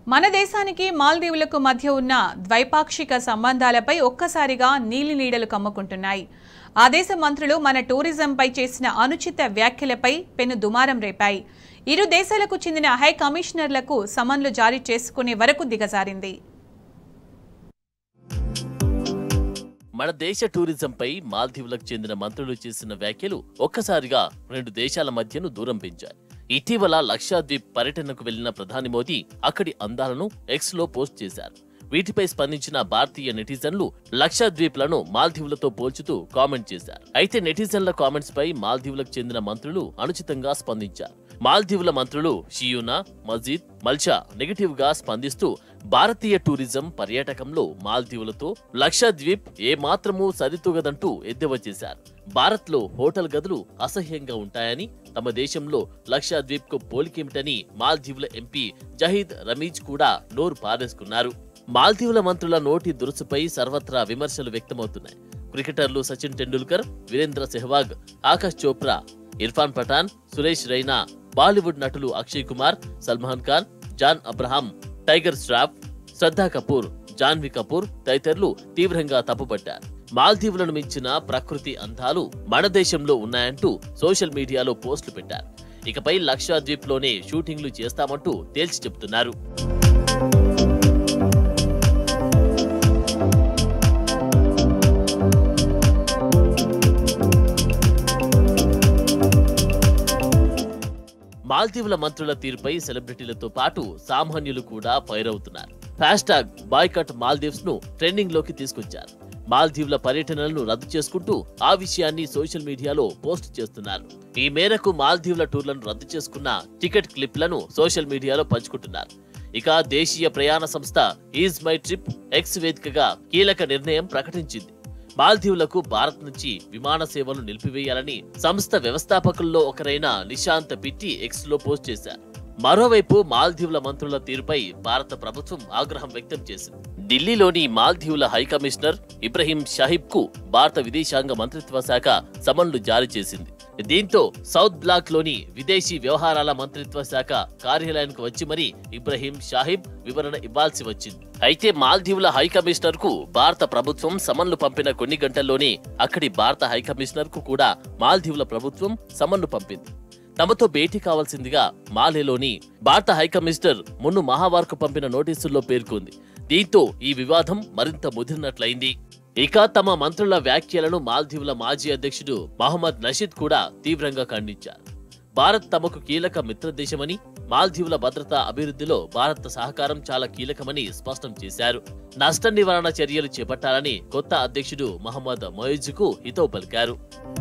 మన దేశానికి మాల్దీవులకు మధ్య ఉన్న ద్వైపాక్షిక సంబంధాలపై ఒక్కసారిగా నీలి నీడలు కమ్ముకుంటున్నాయి ఆ దేశ మంత్రులు మన టూరిజంపై చేసిన అనుచిత వ్యాఖ్యలపై పెను దుమారం రేపాయి ఇరు దేశాలకు చెందిన హై కమిషనర్లకు సమన్లు జారీ చేసుకునే వరకు దిగజారింది మన దేశ టూరిజంపై మాల్దీవులకు చెందిన మంత్రులు చేసిన వ్యాఖ్యలు ఒక్కసారిగా రెండు దేశాల మధ్యను దూరం పెంచాయి ఇటీవల లక్షద్వీప్ పర్యటనకు వెళ్లిన ప్రధాని మోదీ అక్కడి అందాలను ఎక్స్ లో పోస్ట్ చేశారు వీటిపై స్పందించిన భారతీయ నెటిజన్లు లక్షద్వీప్లను మాల్దీవులతో పోల్చుతూ కామెంట్ చేశారు అయితే నెటిజన్ల కామెంట్స్ పై మాల్దీవులకు చెందిన మంత్రులు అనుచితంగా స్పందించారు మాల్దీవుల మంత్రులు షియూనా మజీద్ మల్చా నెగటివ్ గా స్పందిస్తూ భారతీయ టూరిజం పర్యాటకంలో మాల్దీవులతో లక్షద్వీప్ ఏ మాత్రమూ సరితూగదంటూ ఎద్దేవా చేశారు భారత్ లో హోటల్ గదులు అసహ్యంగా ఉంటాయని తమ దేశంలో లక్షద్వీప్ కు పోలికేమిటని మాల్దీవుల ఎంపీ జహీద్ రమీజ్ కూడా నోరు పారేసుకున్నారు మాల్దీవుల మంత్రుల నోటి దురుసుపై సర్వత్రా విమర్శలు వ్యక్తమవుతున్నాయి క్రికెటర్లు సచిన్ టెండూల్కర్ వీరేంద్ర సెహ్వాగ్ ఆకాష్ చోప్రా ఇర్ఫాన్ పఠాన్ సురేష్ రైనా బాలీవుడ్ నటులు అక్షయ్ కుమార్ సల్మాన్ ఖాన్ జాన్ అబ్రహాం టైగర్ శ్రాఫ్ శ్రద్ధా కపూర్ జాన్వీ కపూర్ తదితరులు తీవ్రంగా తప్పుపట్టారు మాల్దీవులను మించిన ప్రకృతి అందాలు మన దేశంలో ఉన్నాయంటూ సోషల్ మీడియాలో పోస్టులు పెట్టారు ఇకపై లక్షద్వీప్లోనే షూటింగ్లు చేస్తామంటూ తేల్చి చెబుతున్నారు మాల్దీవుల మంత్రుల తీరుపై సెలబ్రిటీలతో పాటు సామాన్యులు కూడా ఫైర్ అవుతున్నారు హ్యాష్ ట్యాగ్ బాయ్కట్ మాల్దీవ్స్ ను ట్రెండింగ్ లోకి తీసుకొచ్చారు మాల్దీవుల పర్యటనలను రద్దు చేసుకుంటూ ఆ విషయాన్ని సోషల్ మీడియాలో పోస్ట్ చేస్తున్నారు ఈ మేరకు మాల్దీవుల టూర్లను రద్దు చేసుకున్న టికెట్ క్లిప్లను సోషల్ మీడియాలో పంచుకుంటున్నారు ఇక దేశీయ ప్రయాణ సంస్థ ఈజ్ మై ట్రిప్ ఎక్స్ వేదికగా కీలక నిర్ణయం ప్రకటించింది మాల్దీవులకు భారత్ నుంచి విమాన సేవలు నిలిపివేయాలని సంస్థ వ్యవస్థాపకుల్లో ఒకరైన నిశాంత్ పిట్టి ఎక్స్ లో పోస్ట్ చేశారు మరోవైపు మాల్దీవుల మంత్రుల తీరుపై భారత ప్రభుత్వం ఆగ్రహం వ్యక్తం చేసింది ఢిల్లీలోని మాల్దీవుల హై కమిషనర్ ఇబ్రహీం షాహిబ్ కు భారత విదేశాంగ మంత్రిత్వ శాఖ సమన్లు జారీ చేసింది దీంతో సౌత్ బ్లాక్ లోని విదేశీ వ్యవహారాల మంత్రిత్వ శాఖ కార్యాలయానికి వచ్చి మరీ ఇబ్రహీం షాహిబ్ వివరణ ఇవ్వాల్సి వచ్చింది అయితే మాల్దీవుల హై కమిషనర్ కు భారత ప్రభుత్వం సమన్లు పంపిన కొన్ని గంటల్లోనే అక్కడి భారత హై కమిషనర్ కు కూడా మాల్దీవుల ప్రభుత్వం సమన్లు పంపింది తమతో భేటీ కావాల్సిందిగా మాలేలోని భారత హై కమిషనర్ మున్ను మహావార్కు పంపిన నోటీసుల్లో పేర్కొంది దీంతో ఈ వివాదం మరింత ముదిరినట్లయింది ఇక తమ మంత్రుల వ్యాఖ్యలను మాల్దీవుల మాజీ అధ్యక్షుడు మహమ్మద్ నషీద్ కూడా తీవ్రంగా ఖండించారు భారత్ తమకు కీలక మిత్రదేశమని మాల్దీవుల భద్రత అభివృద్ధిలో భారత సహకారం చాలా కీలకమని స్పష్టం చేశారు నష్ట నివారణ చర్యలు చేపట్టాలని కొత్త అధ్యక్షుడు మహమ్మద్ మొయిజ్కు హితవు పలికారు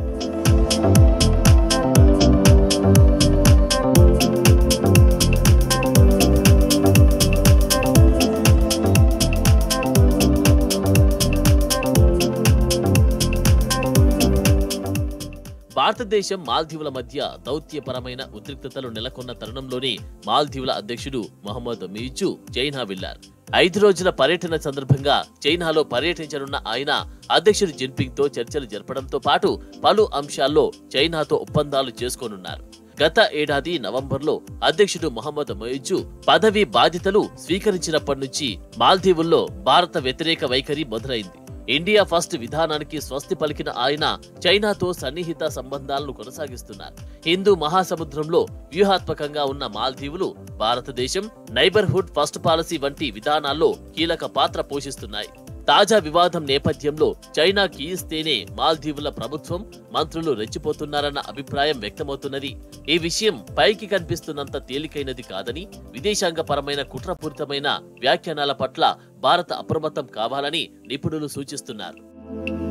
భారతదేశం మాల్దీవుల మధ్య దౌత్యపరమైన ఉద్రిక్తతలు నెలకొన్న తరుణంలోనే మాల్దీవుల అధ్యక్షుడు మహమ్మద్ మీజు చైనా వెళ్లారు ఐదు రోజుల పర్యటన సందర్భంగా చైనాలో పర్యటించనున్న ఆయన అధ్యక్షుడు జిన్పింగ్ తో చర్చలు జరపడంతో పాటు పలు అంశాల్లో చైనాతో ఒప్పందాలు చేసుకోనున్నారు గత ఏడాది నవంబర్లో అధ్యక్షుడు మహమ్మద్ మొయిజు పదవి బాధ్యతలు స్వీకరించినప్పటి నుంచి మాల్దీవుల్లో భారత వ్యతిరేక వైఖరి మొదలైంది ఇండియా ఫస్ట్ విధానానికి స్వస్తి పలికిన ఆయన చైనాతో సన్నిహిత సంబంధాలను కొనసాగిస్తున్నారు హిందూ మహాసముద్రంలో వ్యూహాత్మకంగా ఉన్న మాల్దీవులు భారతదేశం నైబర్హుడ్ ఫస్ట్ పాలసీ వంటి విధానాల్లో కీలక పాత్ర పోషిస్తున్నాయి తాజా వివాదం నేపథ్యంలో చైనా కీయిస్తేనే మాల్దీవుల ప్రభుత్వం మంత్రులు రెచ్చిపోతున్నారన్న అభిప్రాయం వ్యక్తమవుతున్నది ఈ విషయం పైకి కనిపిస్తున్నంత తేలికైనది కాదని విదేశాంగ పరమైన కుట్రపూరితమైన వ్యాఖ్యానాల పట్ల భారత అప్రమత్తం కావాలని నిపుణులు సూచిస్తున్నారు